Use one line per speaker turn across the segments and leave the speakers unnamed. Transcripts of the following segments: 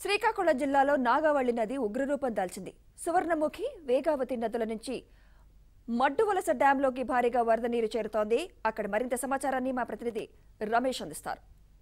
శ్రీకాకుళం జిల్లాలో నాగావళి నది ఉగ్రరూపం దాల్చింది సువర్ణముఖి వేగావతి నదుల నుంచి మడ్డువలస డ్యాంలోకి భారీగా వరద నీరు చేరుతోంది అక్కడ మరింత సమాచారాన్ని మా ప్రతినిధి రమేష్ అందిస్తారు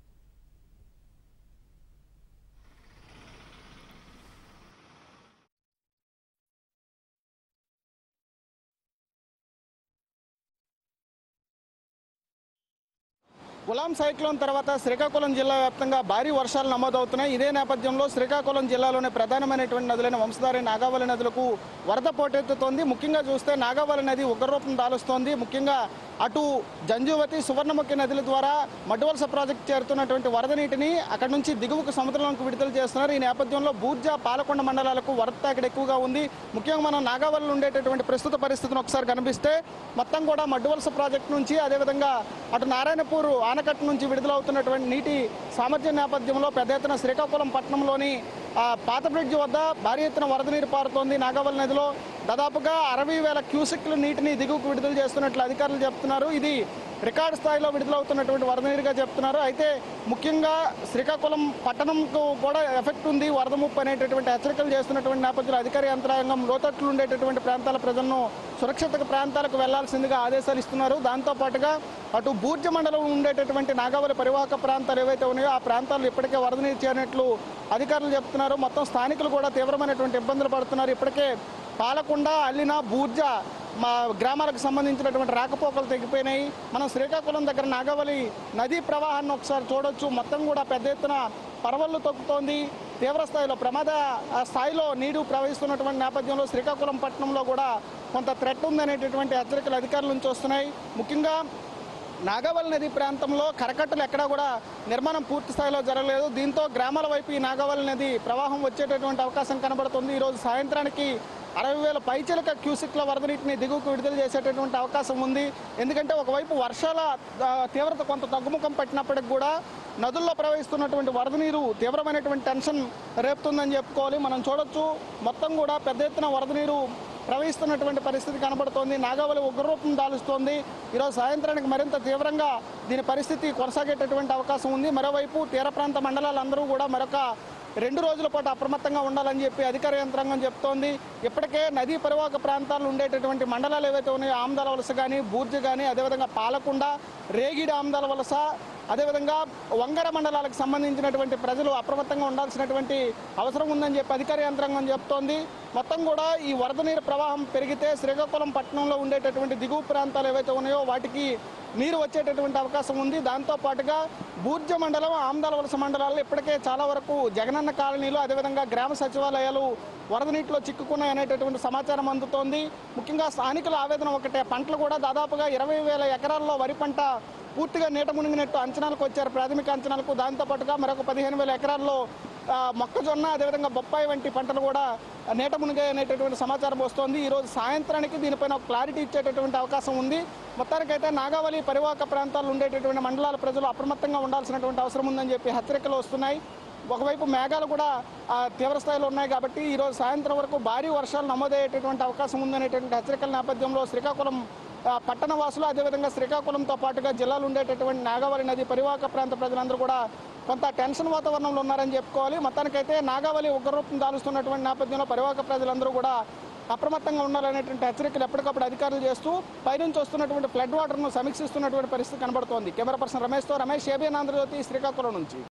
గులాం సైక్లోన్ తర్వాత శ్రీకాకుళం జిల్లా వ్యాప్తంగా భారీ వర్షాలు నమోదవుతున్నాయి ఇదే నేపథ్యంలో శ్రీకాకుళం జిల్లాలోని ప్రధానమైనటువంటి నదులైన వంశధారి నాగావళి నదులకు వరద పోటెత్తుతోంది ముఖ్యంగా చూస్తే నాగావళి నది ఉగ్రరూపం దాలుస్తోంది ముఖ్యంగా అటు జంజువతి సువర్ణముఖి నదుల ద్వారా మడ్డువలస ప్రాజెక్టు చేరుతున్నటువంటి వరద నీటిని అక్కడ నుంచి దిగువకు సముద్రంలోకి విడుదల చేస్తున్నారు ఈ నేపథ్యంలో బూర్జ పాలకొండ మండలాలకు వరద తాకిడి ఎక్కువగా ఉంది ముఖ్యంగా మనం నాగావళిలో ఉండేటటువంటి ప్రస్తుత పరిస్థితిని ఒకసారి కనిపిస్తే మొత్తం కూడా మడ్డువలస ప్రాజెక్టు నుంచి అదేవిధంగా అటు నారాయణపూర్ ఆనకట్ట నుంచి విడుదలవుతున్నటువంటి నీటి సామర్థ్యం నేపథ్యంలో పెద్ద ఎత్తున శ్రీకాకుళం పట్టణంలోని ఆ, పాత బ్రిడ్జ్ వద్ద భారీ ఎత్తున వరద నీరు పారుతోంది నాగావళి నదిలో దాదాపుగా అరవై వేల క్యూసెక్ల నీటిని దిగువకు విడుదల చేస్తున్నట్లు అధికారులు చెప్తున్నారు ఇది రికార్డు స్థాయిలో విడుదలవుతున్నటువంటి వరద నీరుగా చెప్తున్నారు అయితే ముఖ్యంగా శ్రీకాకుళం పట్టణంకు కూడా ఎఫెక్ట్ ఉంది వరద ముప్పు అనేటటువంటి హెచ్చరికలు చేస్తున్నటువంటి నేపథ్యంలో అధికార యంత్రాంగం లోతట్లు ఉండేటటువంటి ప్రాంతాల ప్రజలను సురక్షిత ప్రాంతాలకు వెళ్లాల్సిందిగా ఆదేశాలు ఇస్తున్నారు దాంతో పాటుగా అటు బూర్జ మండలం ఉండేటటువంటి నాగావళి పరివాహక ప్రాంతాలు ఏవైతే ఉన్నాయో ఆ ప్రాంతాలు ఇప్పటికే వరద నీరు చేరినట్లు అధికారులు చెప్తున్నారు మొత్తం స్థానికులు కూడా తీవ్రమైనటువంటి ఇబ్బందులు పడుతున్నారు ఇప్పటికే పాలకొండ అల్లిన బూర్జ మా గ్రామాలకు సంబంధించినటువంటి రాకపోకలు తెగిపోయినాయి మనం శ్రీకాకుళం దగ్గర నాగవలి నదీ ప్రవాహాన్ని ఒకసారి చూడొచ్చు మొత్తం కూడా పెద్ద ఎత్తున పరవళ్ళు తొక్కుతోంది తీవ్ర స్థాయిలో ప్రమాద ఆ, స్థాయిలో నీరు ప్రవహిస్తున్నటువంటి నేపథ్యంలో శ్రీకాకుళం పట్టణంలో కూడా కొంత థ్రెట్ ఉందనేటటువంటి హెచ్చరికలు అధికారుల నుంచి వస్తున్నాయి ముఖ్యంగా నాగవల్లి నది ప్రాంతంలో కరకట్టలు ఎక్కడా కూడా నిర్మాణం పూర్తి స్థాయిలో జరగలేదు దీంతో గ్రామాల వైపు ఈ నాగవల్లి నది ప్రవాహం వచ్చేటటువంటి అవకాశం కనబడుతుంది ఈరోజు సాయంత్రానికి అరవై వేల పైచలక క్యూసిక్ల వరద నీటిని దిగువకు విడుదల చేసేటటువంటి అవకాశం ఉంది ఎందుకంటే ఒకవైపు వర్షాల ఆ, తీవ్రత కొంత తగ్గుముఖం పట్టినప్పటికి కూడా నదుల్లో ప్రవహిస్తున్నటువంటి వరద నీరు తీవ్రమైనటువంటి టెన్షన్ రేపుతుందని చెప్పుకోవాలి మనం చూడొచ్చు మొత్తం కూడా పెద్ద ఎత్తున వరద నీరు ప్రవహిస్తున్నటువంటి పరిస్థితి కనబడుతోంది నాగావళి ఉగ్రరూపం దాలుస్తోంది ఈరోజు సాయంత్రానికి మరింత తీవ్రంగా దీని పరిస్థితి కొనసాగేటటువంటి అవకాశం ఉంది మరోవైపు తీర ప్రాంత మండలాలందరూ కూడా మరొక రెండు రోజుల పాటు అప్రమత్తంగా ఉండాలని చెప్పి అధికార యంత్రాంగం చెప్తోంది ఇప్పటికే నదీ పరివాహక ప్రాంతాలు ఉండేటటువంటి మండలాలు ఏవైతే ఉన్నాయో ఆమదాల వలస కానీ బూర్జ కానీ అదేవిధంగా పాలకొండ రేగిడి ఆమదాల వలస అదేవిధంగా వంగర మండలాలకు సంబంధించినటువంటి ప్రజలు అప్రమత్తంగా ఉండాల్సినటువంటి అవసరం ఉందని చెప్పి అధికార యంత్రాంగం చెప్తోంది మొత్తం కూడా ఈ వరద నీరు ప్రవాహం పెరిగితే శ్రీకాకుళం పట్టణంలో ఉండేటటువంటి దిగువ ప్రాంతాలు ఏవైతే ఉన్నాయో వాటికి నీరు వచ్చేటటువంటి అవకాశం ఉంది దాంతో పాటుగా బూర్జ మండలం ఆమదాల వలస మండలాల్లో ఇప్పటికే చాలా వరకు జగనన్న కాలనీలు అదేవిధంగా గ్రామ సచివాలయాలు వరద నీటిలో చిక్కుకున్నాయి అనేటటువంటి సమాచారం అందుతోంది ముఖ్యంగా స్థానికుల ఆవేదన ఒకటే పంటలు కూడా దాదాపుగా ఇరవై వేల ఎకరాల్లో వరి పంట పూర్తిగా నీట మునిగినట్టు అంచనాలకు వచ్చారు ప్రాథమిక అంచనాలకు దాంతో పాటుగా మరొక పదిహేను వేల ఎకరాల్లో ఆ, మొక్కజొన్న అదేవిధంగా బొప్పాయి వంటి పంటలు కూడా నీట మునిగాయి అనేటటువంటి సమాచారం వస్తోంది ఈరోజు సాయంత్రానికి దీనిపైన ఒక క్లారిటీ ఇచ్చేటటువంటి అవకాశం ఉంది మొత్తానికైతే నాగావళి పరివాహక ప్రాంతాల్లో ఉండేటటువంటి మండలాల ప్రజలు అప్రమత్తంగా ఉండాల్సినటువంటి అవసరం ఉందని చెప్పి హెచ్చరికలు వస్తున్నాయి ఒకవైపు మేఘాలు కూడా ఆ, తీవ్ర స్థాయిలో ఉన్నాయి కాబట్టి ఈరోజు సాయంత్రం వరకు భారీ వర్షాలు నమోదయ్యేటటువంటి అవకాశం ఉందనేటువంటి హెచ్చరికల నేపథ్యంలో శ్రీకాకుళం ఆ, పట్టణ వాసులు అదేవిధంగా శ్రీకాకుళంతో పాటుగా జిల్లాలో ఉండేటటువంటి నాగావళి నది పరివాహక ప్రాంత ప్రజలందరూ కూడా కొంత టెన్షన్ వాతావరణంలో ఉన్నారని చెప్పుకోవాలి మొత్తానికైతే నాగావళి ఉగ్రరూపం దాలుస్తున్నటువంటి నేపథ్యంలో పరివాహక ప్రజలందరూ కూడా అప్రమత్తంగా ఉండాలనేటువంటి హెచ్చరికలు ఎప్పటికప్పుడు అధికారులు చేస్తూ పైనుంచి వస్తున్నటువంటి ఫ్లడ్ వాటర్ను సమీక్షిస్తున్నటువంటి పరిస్థితి కనబడుతోంది కెమెరా పర్సన్ రమేష్తో రమేష్ ఏబిఎన్ ఆంధ్రజ్యోతి శ్రీకాకుళం నుంచి